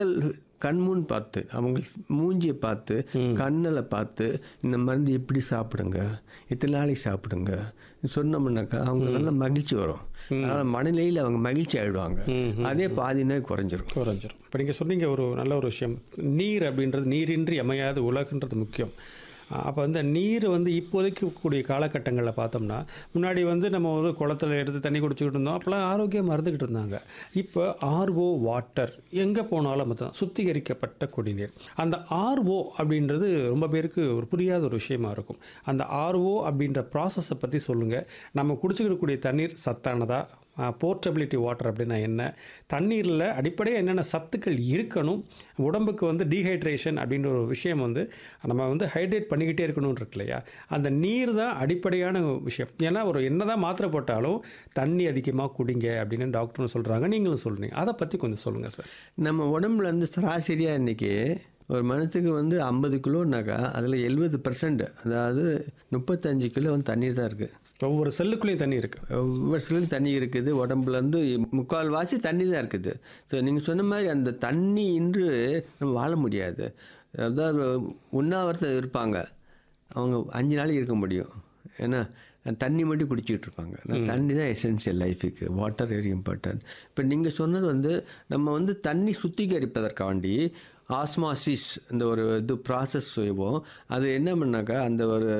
கண்முன் பார்த்து அவங்க மூஞ்சியை பார்த்து கண்ணில் பார்த்து இந்த மருந்து எப்படி சாப்பிடுங்க இத்தனை நாளைக்கு சாப்பிடுங்க சொன்னோம்னாக்கா அவங்க நல்ல மகிழ்ச்சி வரும் அதனால் மனநிலையில் அவங்க மகிழ்ச்சி ஆகிடுவாங்க அதே பாதி நோய் குறைஞ்சிரும் குறைஞ்சிரும் இப்போ நீங்கள் சொன்னீங்க ஒரு நல்ல ஒரு விஷயம் நீர் அப்படின்றது நீரின்றி அமையாத உலகன்றது முக்கியம் அப்போ வந்து நீர் வந்து இப்போதைக்கு கூடிய காலகட்டங்களில் பார்த்தோம்னா முன்னாடி வந்து நம்ம வந்து குளத்துல எடுத்து தண்ணி குடிச்சிக்கிட்டு இருந்தோம் அப்போலாம் ஆரோக்கியமாக இருந்துக்கிட்டு இருந்தாங்க இப்போ ஆர்ஓ வாட்டர் எங்கே போனாலும் மொத்தம் சுத்திகரிக்கப்பட்ட குடிநீர் அந்த ஆர்ஓ அப்படின்றது ரொம்ப பேருக்கு ஒரு புரியாத ஒரு விஷயமா இருக்கும் அந்த ஆர்ஓ அப்படின்ற ப்ராசஸை பற்றி சொல்லுங்கள் நம்ம குடிச்சிக்கிடக்கூடிய தண்ணீர் சத்தானதா போர்ட்டபிலிட்டி வாட்டர் அப்படின்னா என்ன தண்ணீரில் அடிப்படையாக என்னென்ன சத்துக்கள் இருக்கணும் உடம்புக்கு வந்து டீஹைட்ரேஷன் அப்படின்ற ஒரு விஷயம் வந்து நம்ம வந்து ஹைட்ரேட் பண்ணிக்கிட்டே இருக்கணும்னு இருக்கு இல்லையா அந்த நீர் தான் அடிப்படையான விஷயம் ஏன்னா ஒரு என்னதான் மாத்திரை போட்டாலும் தண்ணி அதிகமாக குடிங்க அப்படின்னு டாக்டரும் சொல்கிறாங்க நீங்களும் சொல்கிறீங்க அதை பற்றி கொஞ்சம் சொல்லுங்கள் சார் நம்ம உடம்புல வந்து சராசரியாக இன்றைக்கி ஒரு மனுஷத்துக்கு வந்து ஐம்பது கிலோனாக்கா அதில் எழுபது பர்சன்ட் அதாவது முப்பத்தஞ்சு கிலோ வந்து தண்ணீர் தான் இருக்குது ஒவ்வொரு செல்லுக்குள்ளேயும் தண்ணி இருக்குது ஒவ்வொரு சிலர் தண்ணி இருக்குது உடம்புல வந்து முக்கால் வாசி தண்ணி தான் இருக்குது ஸோ நீங்கள் சொன்ன மாதிரி அந்த தண்ணி இன்று நம்ம வாழ முடியாது அதாவது உண்ணாவிரதம் இருப்பாங்க அவங்க அஞ்சு நாளைக்கு இருக்க முடியும் ஏன்னா தண்ணி மட்டும் குடிச்சிக்கிட்டு இருப்பாங்க நான் தண்ணி தான் எசென்சியல் லைஃபுக்கு வாட்டர் வெரி இம்பார்ட்டன்ட் இப்போ நீங்கள் சொன்னது வந்து நம்ம வந்து தண்ணி சுத்திகரிப்பதற்காண்டி ஆஸ்மாசிஸ் இந்த ஒரு இது ப்ராசஸ் செய்வோம் அது என்ன பண்ணாக்கா அந்த ஒரு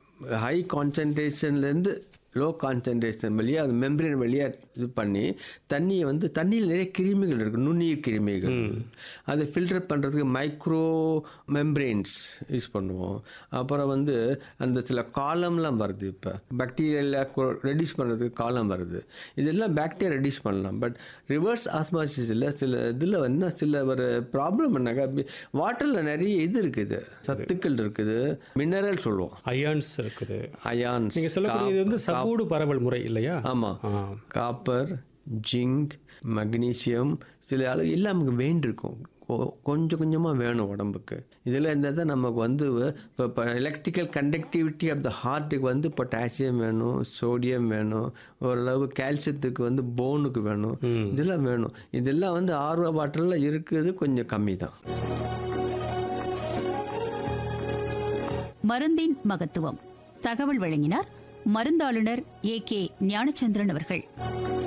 ஹை கான்சன்ட்ரேஷன்லேருந்து லோ கான்சன்ட்ரேஷன் வழியாக அது மெம்பரேன் வழியாக இது பண்ணி தண்ணியை வந்து தண்ணியில் நிறைய கிருமிகள் இருக்குது நுண்ணுயிர் கிருமிகள் அதை ஃபில்டர் பண்ணுறதுக்கு மைக்ரோ மெம்பரேன்ஸ் யூஸ் பண்ணுவோம் அப்புறம் வந்து அந்த சில காலம்லாம் வருது இப்போ பாக்டீரியெல்லாம் ரெடியூஸ் பண்ணுறதுக்கு காலம் வருது இதெல்லாம் பாக்டீரியா ரெடியூஸ் பண்ணலாம் பட் ரிவர்ஸ் ஆஸ்மாசிஸில் சில இதில் வந்து சில ஒரு ப்ராப்ளம் என்னக்கா வாட்டரில் நிறைய இது இருக்குது சத்துக்கள் இருக்குது மினரல் சொல்லுவோம் அயான்ஸ் இருக்குது அயான்ஸ் நீங்கள் சொல்லக்கூடியது வந்து சகூடு பரவல் முறை இல்லையா ஆமாம் ஆ காப்பர் ஜிங்க் மக்னீசியம் சில அளவு எல்லாம் நமக்கு வேண்டியிருக்கும் கொ- கொஞ்சம் கொஞ்சமாக வேணும் உடம்புக்கு இதில் இருந்தால் தான் நமக்கு வந்து இப்போ இப்போ எலக்ட்ரிக்கல் கண்டக்டிவிட்டி ஆஃப் த ஹார்ட்டுக்கு வந்து பொட்டாசியம் வேணும் சோடியம் வேணும் ஓரளவு கால்சியத்துக்கு வந்து போனுக்கு வேணும் இதெல்லாம் வேணும் இதெல்லாம் வந்து ஆர்வ வாட்டரில் இருக்குது கொஞ்சம் கம்மி தான் மருந்தின் மகத்துவம் தகவல் வழங்கினார் மருந்தாளுநர் ஏ கே ஞானச்சந்திரன் அவர்கள்